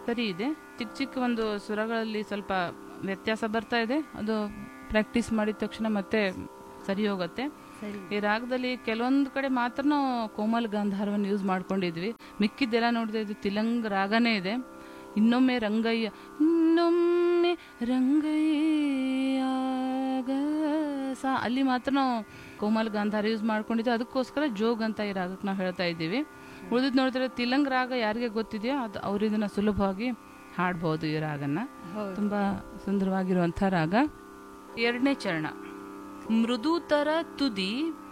ಸರಿ ಇದೆ ಚಿಕ್ಕ ಚಿಕ್ಕ ಒಂದು ಸ್ವರಗಳಲ್ಲಿ ಸ್ವಲ್ಪ ವ್ಯತ್ಯಾಸ ಬರ್ತಾ ಇದೆ ಅದು ಪ್ರಾಕ್ಟೀಸ್ ಮಾಡಿದ ತಕ್ಷಣ ಮತ್ತೆ ಸರಿ ಹೋಗುತ್ತೆ ಸರಿ ಈ ರಾಗದಲ್ಲಿ ಕೆಲವೊಂದು ಕಡೆ ಮಾತ್ರ ನಾವು ಕೋಮಲ್ ಗಾಂಧಾರವನ್ನು ಯೂಸ್ ಮಾಡ್ಕೊಂಡಿದ್ವಿ ಮಿಕ್ಕಿದ್ದೆಲ್ಲ ನೋಡಿದ್ರೆ ಇದು ತಿಲಂಗ್ ರಾಗನೇ ಇದೆ ಇನ್ನೊಮ್ಮೆ ರಂಗಯ್ಯ ಇನ್ನೊಮ್ಮೆ ರಂಗಯ್ಯ ಸಾ ಅಲ್ಲಿ ಮಾತ್ರ ನಾವು ಕೋಮಲ್ ಗಾಂಧಾರ ಯೂಸ್ ಮಾಡ್ಕೊಂಡಿದ್ವಿ ಅದಕ್ಕೋಸ್ಕರ ಜೋಗ್ ಅಂತ ಈ ರಾಗಕ್ಕೆ ನಾವು ಹೇಳ್ತಾ ಇದ್ದೀವಿ ಉಳಿದಿದ್ದು ನೋಡಿದ್ರೆ ತಿಲಂಗ್ ರಾಗ ಯಾರಿಗೆ ಗೊತ್ತಿದೆಯೋ ಅದು ಅವ್ರು ಇದನ್ನ ಸುಲಭವಾಗಿ ಹಾಡ್ಬೋದು ಈ ರಾಗನ ಹೌದು ತುಂಬಾ ಸುಂದರವಾಗಿರುವಂಥ ರಾಗ ಎರಡನೇ ಚರಣ ಮೃದುತರ ತುದಿ